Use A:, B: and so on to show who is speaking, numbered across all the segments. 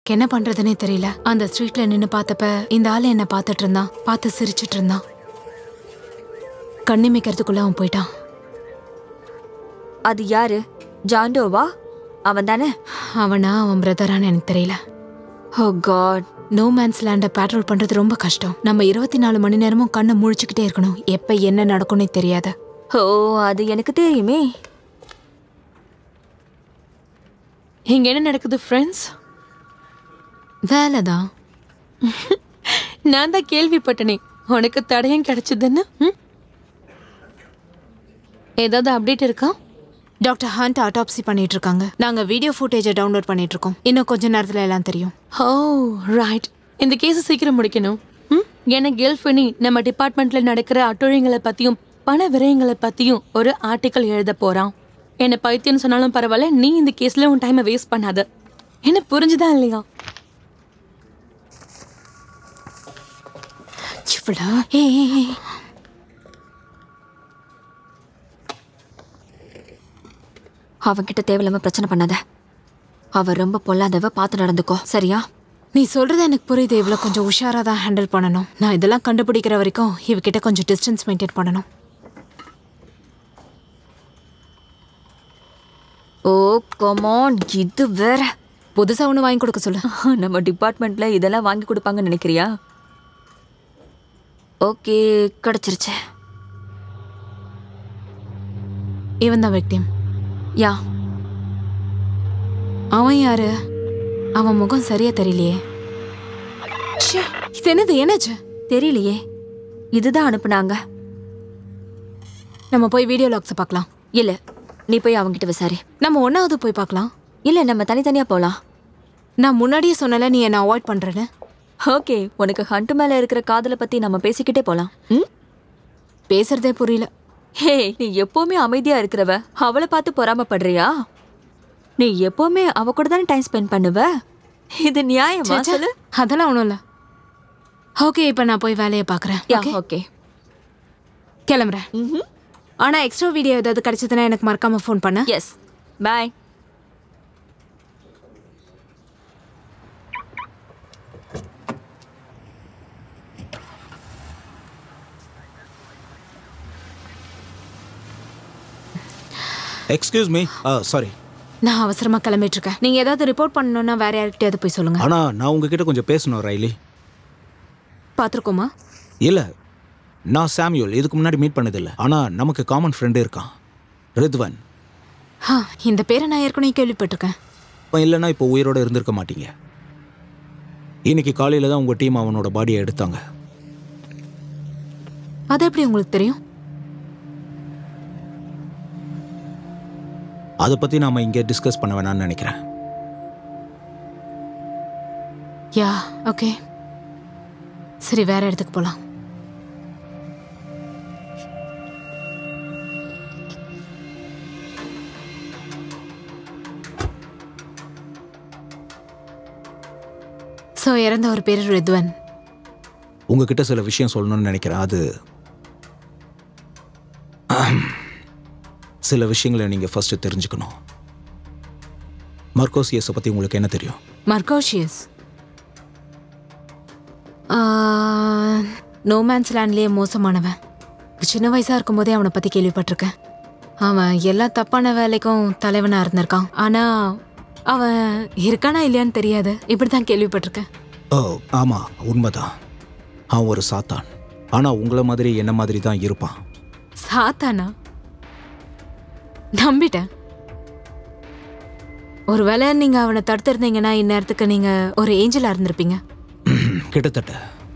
A: என்ன பண்றதுனே தெரியல அந்த ஸ்ட்ரீட்ல நின்னு பார்த்தப்ப இந்த ஆளு என்ன பார்த்துட்டு இருந்தான் பார்த்து சிரிச்சிட்டு இருந்தான் கண்ணிமைக்கிறதுக்குள்ள அவன் போயிட்டான்
B: அது யாரு ஜாண்டோவா அவன் தானே
A: அவனா அவன் பிரதரான்னு எனக்கு தெரியல
B: ஓ காட்
A: நோ மேன்ஸ் லேண்டை பேட்ரோல் பண்றது ரொம்ப கஷ்டம் நம்ம இருபத்தி நாலு மணி நேரமும் கண்ணை முழிச்சுக்கிட்டே இருக்கணும் எப்ப என்ன நடக்கும்னே தெரியாது
B: ஓ அது எனக்கு தெரியுமே
C: இங்க என்ன நடக்குது ஃப்ரெண்ட்ஸ்
A: வேலைதான்
C: நான் தான் கேள்விப்பட்டனே உனக்கு தடயம் கிடைச்சதுன்னு ம்? ஏதாவது அப்டேட் இருக்கா
A: டாக்டர் ஹண்ட் ஆட்டாப்சி பண்ணிட்டு இருக்காங்க நாங்க வீடியோ ஃபுட்டேஜை டவுன்லோட் பண்ணிட்டு இருக்கோம் இன்னும் கொஞ்ச நேரத்துல எல்லாம் தெரியும்
C: ஓ ரைட் இந்த கேஸை சீக்கிரம் முடிக்கணும் ம்? ஏன்னா கேல்ஃபினி நம்ம டிபார்ட்மெண்ட்ல நடக்கிற அட்டுழியங்களை பத்தியும் பண விரயங்களை பத்தியும் ஒரு ஆர்டிக்கல் எழுத போறான் என்ன பைத்தியம்னு சொன்னாலும் பரவாயில்ல நீ இந்த கேஸ்ல உன் டைமை வேஸ்ட் பண்ணாத என்ன புரிஞ்சுதா இல்லையா
A: இவ்வளோ ஏய் ஏய், ஏய்.
B: அவன்கிட்ட தேவையில்லாம பிரச்சனை பண்ணாத அவ ரொம்ப பொல்லாதவ பார்த்து நடந்துக்கோ சரியா
A: நீ சொல்றது எனக்கு புரியுது இவ்வளோ கொஞ்சம் உஷாரா தான் ஹேண்டில் பண்ணணும் நான் இதெல்லாம் கண்டுபிடிக்கிற வரைக்கும் இவகிட்ட கொஞ்சம் டிஸ்டன்ஸ் மெயின்டைன் பண்ணணும்
B: ஓ கமான் இது வேற
A: புதுசா ஒன்று வாங்கி கொடுக்க சொல்லு
B: நம்ம டிபார்ட்மெண்ட்ல இதெல்லாம் வாங்கி கொடுப்பாங்கன்னு நினைக்கிறியா ஓகே கிடைச்சிருச்சு
A: இவன் தான் விக்டிம்
B: யா
A: அவன் யாரு அவன் முகம் சரியா தெரியலையே ச்சே, இது என்னது என்னாச்சு
B: தெரியலையே இதுதான் அனுப்புனாங்க
A: நம்ம போய் வீடியோ லாக்ஸை பார்க்கலாம்
B: இல்ல நீ போய் அவங்கிட்ட விசாரி
A: நம்ம ஒன்னாவது போய் பார்க்கலாம்
B: இல்ல நம்ம தனித்தனியா போலாம்
A: நான் முன்னாடியே சொன்னல நீ என்ன அவாய்ட் பண்றேன்னு
B: ஓகே உனக்கு ஹண்ட் மேல இருக்கிற காதலை பத்தி நம்ம பேசிக்கிட்டே போலாம் ம்
A: பேசுறதே புரியல
B: ஹே நீ எப்பவுமே அமைதியா இருக்கிறவ அவளை பார்த்து பொறாமப்படுறியா நீ எப்பவுமே அவ கூட தானே டைம் ஸ்பெண்ட் பண்ணுவ இது நியாயமா
A: ச்சே,
B: சொல்லு
A: அதெல்லாம் ஒன்றும் இல்லை ஓகே இப்போ நான் போய் வேலையை பார்க்குறேன்
B: யா ஓகே
A: கிளம்புறேன் ஆனா எக்ஸ்ட்ரா வீடியோ ஏதாவது கிடைச்சதுன்னா எனக்கு மறக்காம ஃபோன் பண்ண
B: எஸ் பாய்
D: எக்ஸ்கியூஸ் மீ ஆ சாரி
A: நான் அவசரமா கிளம்பிட்டு இருக்கேன் நீங்க ஏதாவது ரிப்போர்ட் பண்ணணும்னா வேற யார்கிட்டயாவது போய் சொல்லுங்க
D: ஆனால் நான் உங்ககிட்ட கொஞ்சம் பேசணும் ரைலி
A: பார்த்துருக்கோமா
D: இல்லை நான் சாம்யூல் இதுக்கு முன்னாடி மீட் பண்ணதில்லை ஆனால் நமக்கு காமன் ஃப்ரெண்டு இருக்கான் ரித்வன்
A: ஹா இந்த பேரை நான் ஏற்கனவே கேள்விப்பட்டிருக்கேன்
D: அவன் இல்லைன்னா இப்போ உயிரோட இருந்திருக்க மாட்டீங்க இன்னைக்கு காலையில் தான் உங்கள் டீம் அவனோட பாடியை எடுத்தாங்க
A: அது எப்படி உங்களுக்கு தெரியும்
D: அதை பற்றி நாம் இங்கே டிஸ்கஸ் பண்ண வேணாம்னு நினைக்கிறேன்
A: யா ஓகே சரி வேற இடத்துக்கு போலாம் ஸோ இறந்த ஒரு பேர் ரித்வன்
D: உங்ககிட்ட சில விஷயம் சொல்லணும்னு நினைக்கிறேன் அது சில விஷயங்களை நீங்கள் ஃபஸ்ட்டு தெரிஞ்சுக்கணும் மர்கோசியஸை பற்றி உங்களுக்கு என்ன தெரியும்
A: மர்கோஷியஸ் நோமேன்ஸ் லேண்ட்லேயே மோசமானவன் சின்ன வயசாக இருக்கும்போதே அவனை பற்றி கேள்விப்பட்டிருக்கேன் அவன் எல்லா தப்பான வேலைக்கும் தலைவனாக இருந்திருக்கான் ஆனால் அவன் இருக்கானா இல்லையான்னு தெரியாது இப்படி தான் கேள்விப்பட்டிருக்கேன்
D: ஓ ஆமாம் உண்மைதான் அவன் ஒரு சாத்தான் ஆனால் உங்களை மாதிரி என்ன மாதிரி தான் இருப்பான்
A: சாத்தானா நம்பிட்டேன் ஒருவேளை நீங்கள் அவனை தடுத்திருந்தீங்கன்னா இந்நேரத்துக்கு நீங்கள் ஒரு ஏஞ்சலாக இருந்திருப்பீங்க
D: கிட்டத்தட்ட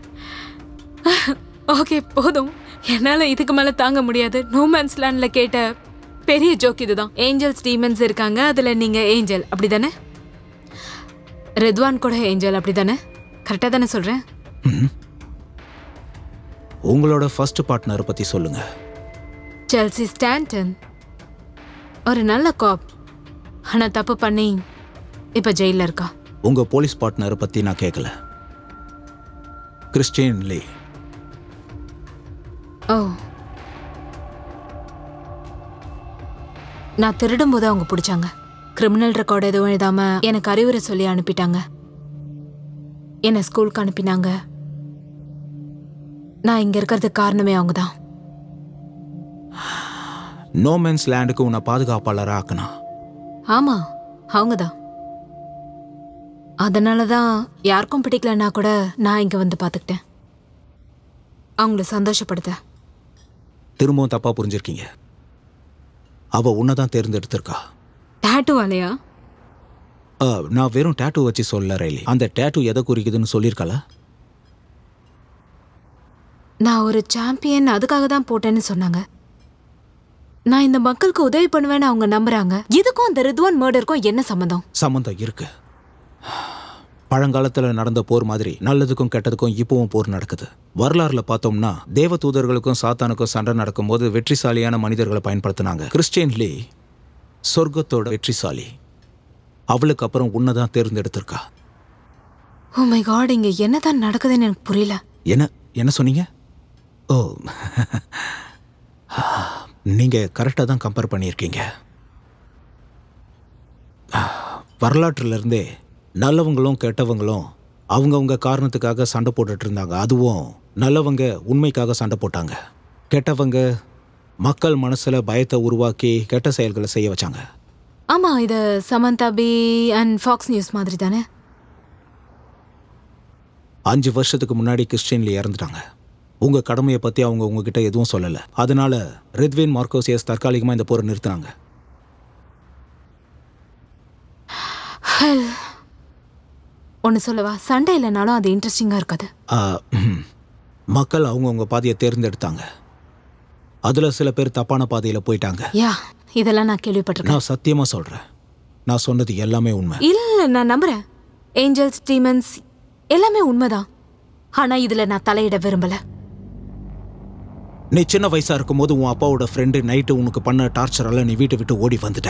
A: ஓகே போதும் என்னால இதுக்கு மேல தாங்க முடியாது நோமேன்ஸ் லேண்ட்ல கேட்ட பெரிய ஜோக் இதுதான் ஏஞ்சல்ஸ் டீமன்ஸ் இருக்காங்க அதுல நீங்க ஏஞ்சல் அப்படிதானே ரெத்வான் கூட ஏஞ்சல் அப்படிதானே கரெக்டா தானே சொல்றேன்
D: ம்ஹும். உங்களோட ஃபர்ஸ்ட் பார்ட்னரை பற்றி சொல்லுங்க
A: செல்சி ஸ்டாண்டன் ஒரு நல்ல காப் ஆனா தப்பு பண்ணி இப்ப ஜெயில இருக்கா
D: உங்கள் போலீஸ் பார்ட்னரை பற்றி நான் கேட்கல கிறிஸ்டியன் லீ
A: ஓ நான் திருடும் போது அவங்க பிடிச்சாங்க கிரிமினல் ரெக்கார்டு எதுவும் எழுதாம எனக்கு அறிவுரை சொல்லி அனுப்பிட்டாங்க என்னை ஸ்கூலுக்கு அனுப்பினாங்க நான் இங்க இருக்கிறதுக்கு காரணமே அவங்க தான்
D: நோமென்ஸ் லேண்டுக்கு உன்னை பாதுகாப்பாளராக ஆக்கணும்
A: ஆமா அவங்க தான் அதனால தான் யாருக்கும் பிடிக்கலன்னா கூட நான் இங்க வந்து பார்த்துக்கிட்டேன் அவங்கள சந்தோஷப்படுத்த
D: திரும்பவும் தப்பா புரிஞ்சிருக்கீங்க அவ உன்னை தான் தேர்ந்தெடுத்திருக்கா
A: டேட்டு வாலையா
D: ஆ, நான் வெறும் டேட்டூ வச்சு சொல்ல ரயிலி அந்த டேட்டூ எதை குறிக்குதுன்னு சொல்லியிருக்கல
A: நான் ஒரு சாம்பியன் அதுக்காக தான் போட்டேன்னு சொன்னாங்க நான் இந்த மக்களுக்கு உதவி பண்ணுவேன்னு அவங்க நம்புறாங்க இதுக்கும் அந்த ரித்வான் மர்டருக்கும் என்ன சம்மந்தம்
D: சம்மந்தம் இருக்கு பழங்காலத்துல நடந்த போர் மாதிரி நல்லதுக்கும் கெட்டதுக்கும் இப்பவும் போர் நடக்குது வரலாறுல பார்த்தோம்னா தேவ தூதர்களுக்கும் சாத்தானுக்கும் சண்டை நடக்கும்போது வெற்றிசாலியான மனிதர்களை பயன்படுத்தினாங்க கிறிஸ்டியன் லீ சொர்க்கத்தோட வெற்றிசாலி அவளுக்கு அப்புறம் உன்னை தான் தேர்ந்தெடுத்திருக்கா
A: ஓ மை காட் இங்க என்னதான் நடக்குதுன்னு எனக்கு புரியல
D: என்ன என்ன சொன்னீங்க ஓ நீங்க கரெக்டாக தான் கம்பேர் பண்ணியிருக்கீங்க வரலாற்றுல இருந்தே நல்லவங்களும் கெட்டவங்களும் அவங்கவுங்க காரணத்துக்காக சண்டை போட்டுட்டு இருந்தாங்க அதுவும் நல்லவங்க உண்மைக்காக சண்டை போட்டாங்க கெட்டவங்க மக்கள் மனசுல பயத்தை உருவாக்கி கெட்ட செயல்களை செய்ய வச்சாங்க
A: ஆமா இது Samantha B and Fox news மாதிரி தானே
D: அஞ்சு வருஷத்துக்கு முன்னாடி கிறிஸ்டியன்ல இறந்துட்டாங்க உங்க கடமையை பத்தி அவங்க உங்ககிட்ட எதுவும் சொல்லல அதனால ரெத்வின் மார்க்கோசியஸ் தற்காலிகமா இந்த போரை நிறுத்தினாங்க
A: ஒன்று சொல்லவா சண்டை இல்லைனாலும் அது இன்ட்ரெஸ்டிங்காக இருக்காது
D: ஆ, ம். மக்கள் அவங்கவுங்க பாதையை தேர்ந்தெடுத்தாங்க அதுல சில பேர் தப்பான பாதையில போயிட்டாங்க
A: யா இதெல்லாம் நான் கேள்விப்பட்டிருக்கேன்
D: நான் சத்தியமா சொல்றேன் நான் சொன்னது எல்லாமே உண்மை
A: இல்ல நான் நம்புறேன் ஏஞ்சல்ஸ் டீமன்ஸ் எல்லாமே உண்மைதான் ஆனா இதுல நான் தலையிட விரும்பல
D: நீ சின்ன வயசா இருக்கும்போது உன் அப்பாவோட ஃப்ரெண்டு நைட்டு உனக்கு பண்ண டார்ச்சரால நீ வீட்டை விட்டு ஓடி வந்துட்ட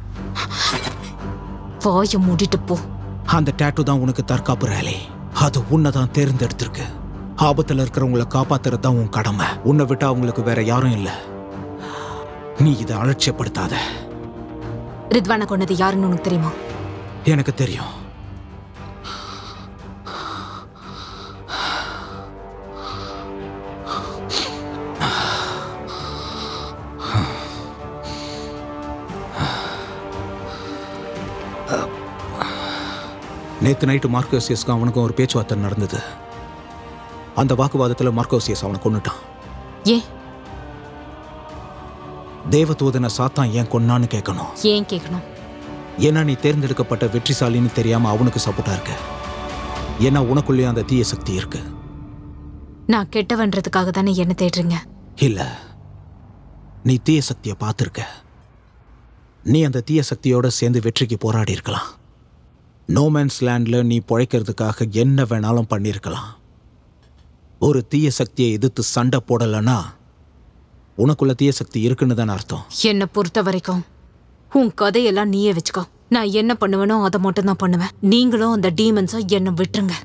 A: வாயை மூடிட்டு போ
D: அந்த டேட்டு தான் உனக்கு தற்காப்பு ரேலி அது உன்னை தான் தேர்ந்தெடுத்திருக்கு ஆபத்துல இருக்கிறவங்கள காப்பாத்துறது தான் உன் கடமை உன்னை விட்டா அவங்களுக்கு வேற யாரும் இல்ல நீ இதை அலட்சியப்படுத்தாத
A: ரித்வானை கொண்டது யாருன்னு உனக்கு தெரியுமா
D: எனக்கு தெரியும் நேத்து நைட்டு மார்க்கோசியஸ்க்கும் அவனுக்கும் ஒரு பேச்சுவார்த்தை நடந்தது அந்த வாக்குவாதத்தில் மார்க்கோசியஸ் அவனை கொன்னுட்டான்
A: ஏன்
D: தேவதூதனை சாத்தான் ஏன் கொன்னான்னு கேட்கணும்
A: ஏன் கேட்கணும்
D: ஏன்னா நீ தேர்ந்தெடுக்கப்பட்ட வெற்றிசாலின்னு தெரியாம அவனுக்கு சப்போர்ட்டா இருக்க ஏன்னா உனக்குள்ளேயும் அந்த தீய சக்தி இருக்கு
A: நான் கெட்டவன்றதுக்காக தானே என்ன தேடுறீங்க
D: இல்ல நீ தீய சக்தியை பார்த்துருக்க நீ அந்த தீய சக்தியோட சேர்ந்து வெற்றிக்கு போராடி இருக்கலாம் நோமேன்ஸ் லேண்ட்ல நீ பிழைக்கிறதுக்காக என்ன வேணாலும் பண்ணியிருக்கலாம் ஒரு தீய சக்தியை எதிர்த்து சண்டை போடலைன்னா உனக்குள்ள தீய சக்தி இருக்குன்னு தானே அர்த்தம்
A: என்னை பொறுத்த வரைக்கும் உன் கதையெல்லாம் நீயே வச்சுக்கோ நான் என்ன பண்ணுவேனோ அதை மட்டும் தான் பண்ணுவேன் நீங்களும் அந்த டீமன்ஸோ என்னை விட்டுருங்க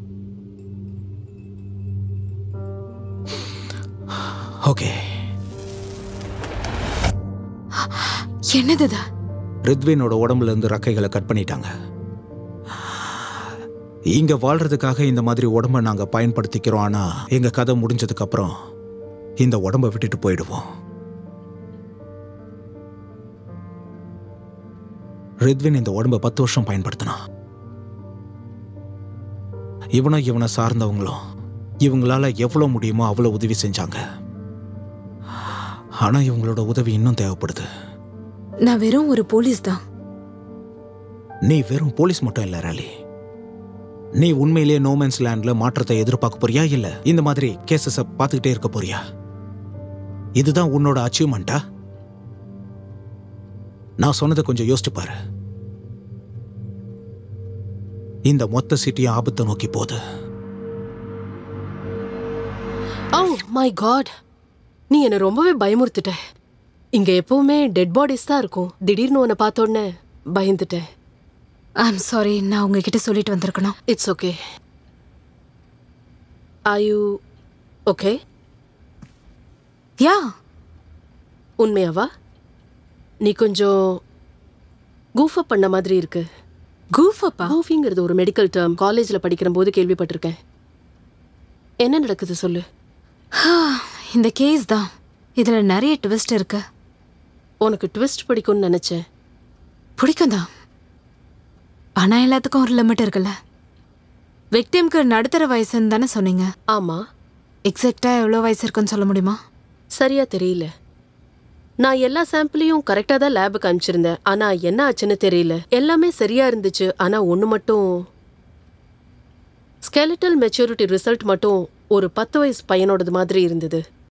D: ஓகே
A: என்னது இது?
D: ரித்வினோட உடம்புல இருந்து ரக்கைகளை கட் பண்ணிட்டாங்க இங்க வாழ்றதுக்காக இந்த மாதிரி உடம்ப நாங்க பயன்படுத்திக்கிறோம் ஆனா எங்க கதை முடிஞ்சதுக்கு அப்புறம் இந்த உடம்ப விட்டுட்டு போயிடுவோம் ரித்வின் இந்த உடம்ப பத்து வருஷம் பயன்படுத்தினான் இவனும் இவனை சார்ந்தவங்களும் இவங்களால எவ்வளவு முடியுமோ அவ்வளவு உதவி செஞ்சாங்க ஆனா இவங்களோட உதவி இன்னும் தேவைப்படுது
A: நான் வெறும் ஒரு போலீஸ் தான்
D: நீ வெறும் போலீஸ் மட்டும் இல்ல ராலி நீ உண்மையிலேயே நோமன்ஸ் லேண்ட்ல மாற்றத்தை எதிர்பார்க்க போறியா இல்ல இந்த மாதிரி கேசஸ பார்த்துக்கிட்டே இருக்க போறியா இதுதான் உன்னோட அச்சீவ்மெண்ட்டா நான் சொன்னதை கொஞ்சம் யோசிச்சு பாரு இந்த மொத்த சிட்டியும் ஆபத்தை நோக்கி போகுது
E: ஓ மை காட் நீ என்னை ரொம்பவே பயமுறுத்திட்ட இங்க எப்பவுமே டெட் பாடிஸ் தான் இருக்கும் திடீர்னு உன்னை பார்த்த உடனே பயந்துட்டேன்
A: ஐம் சாரி நான் உங்ககிட்ட சொல்லிட்டு வந்திருக்கணும்
E: it's okay are you okay
A: yeah
E: உண்மையாவா நீ கொஞ்சம் கூஃபப் பண்ண மாதிரி இருக்கு
A: கூஃபப்பா
E: கூஃபிங்கிறது ஒரு மெடிக்கல் டேர்ம் காலேஜ்ல படிக்கிற போது கேள்விப்பட்டிருக்கேன் என்ன நடக்குது சொல்லு
A: இந்த கேஸ் தான் இதுல நிறைய ட்விஸ்ட் இருக்கு
E: உனக்கு ட்விஸ்ட் பிடிக்கும்னு நினைச்சேன்
A: பிடிக்கும் தான் ஆனா எல்லாத்துக்கும் ஒரு லிமிட் இருக்குல்ல விக்டிம்க்கு நடுத்தர வயசுன்னு தானே சொன்னீங்க
E: ஆமா
A: எக்ஸாக்டா எவ்வளோ வயசு இருக்குன்னு சொல்ல முடியுமா
E: சரியா தெரியல நான் எல்லா சாம்பிளையும் கரெக்டாக தான் லேபுக்கு அனுப்பிச்சிருந்தேன் ஆனா என்ன ஆச்சுன்னு தெரியல எல்லாமே சரியா இருந்துச்சு ஆனா ஒன்று மட்டும் ஸ்கெலிட்டல் மெச்சூரிட்டி ரிசல்ட் மட்டும் ஒரு பத்து வயசு பையனோடது மாதிரி இருந்தது